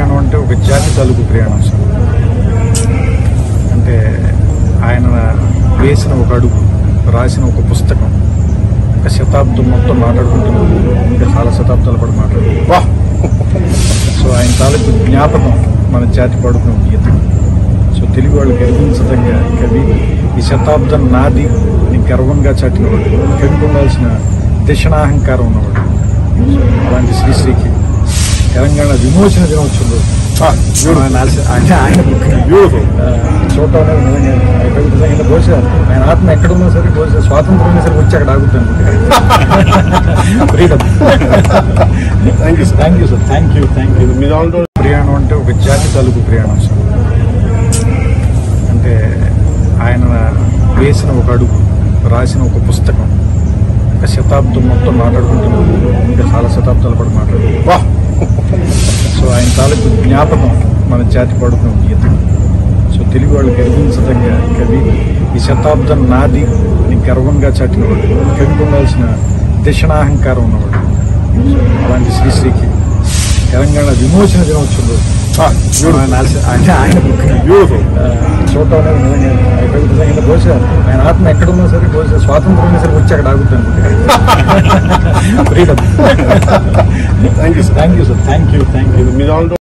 ప్రయాణం అంటే ఒక జాతి తాలూకు ప్రయాణం సార్ అంటే ఆయన వేసిన ఒక అడుగు రాసిన ఒక పుస్తకం ఒక శతాబ్దం మొత్తం మాట్లాడుకుంటున్నాం ఇంకా చాలా శతాబ్దాల పాటు మాట్లాడుకుంటాం సో ఆయన తాలూకు జ్ఞాపకం మన జాతి పాడుకున్న గీత సో తెలుగు వాళ్ళు గర్వించదగ్గ కవి ఈ శతాబ్దం నాది అని గర్వంగా చాటినవాడు కవికి ఉండాల్సిన దిశనాహంకారం ఉన్నవాడు సో అలాంటి శ్రీశ్రీకి తెలంగాణ విమోచన దినోత్సవం రోజు ఆయన ఆశ- ఆయన ఆయన book ని, ఆ, చూడటం అనేది నిజంగా ఆయన కవి నిజంగా బహుశా ఆయన ఆత్మ ఎక్కడున్నా సరే బహుశా స్వాతంత్రం ఉన్నా సరే వచ్చి అక్కడ ఆగుతాను freedom thank you sir thank you sir thank you thank you మీరు ఆల్రెడీ ప్రయాణం అంటే ఒక జాతి తాలూకు ప్రయాణం సార్ అంటే ఆయన వేసిన ఒక అడుగు రాసిన ఒక పుస్తకం ఒక శతాబ్దం మొత్తం మాట్లాడుకుంటున్నాం ఇంకా చాలా శతాబ్దాల పాటు మాట్లాడుకుంటాం సో ఆయన తాలూకు జ్ఞాపకం మన జాతి పాడుకున్న గీత సో తెలుగు వాళ్ళు గర్వించదగ్గ కవి ఈ శతాబ్దం నాది అని గర్వంగా చాటినవాడు కవికి ఉండాల్సిన దిశనాహంకారం ఉన్నవాడు సో అలాంటి శ్రీశ్రీకి తెలంగాణ విమోచన దినోత్సవం రోజు ఆయన ఆశ- ఆయన ఆయన book ని, ఆ, చూడటం అనేది నిజంగా ఆయన కవి నిజంగా బహుశా ఆయన ఆత్మ ఎక్కడున్నా సరే బహుశా స్వాతంత్రం ఉన్నా సరే వచ్చి అక్కడ ఆగుతాను freedom thank you sir thank you sir thank you thank you మీరు ఆల్రెడీ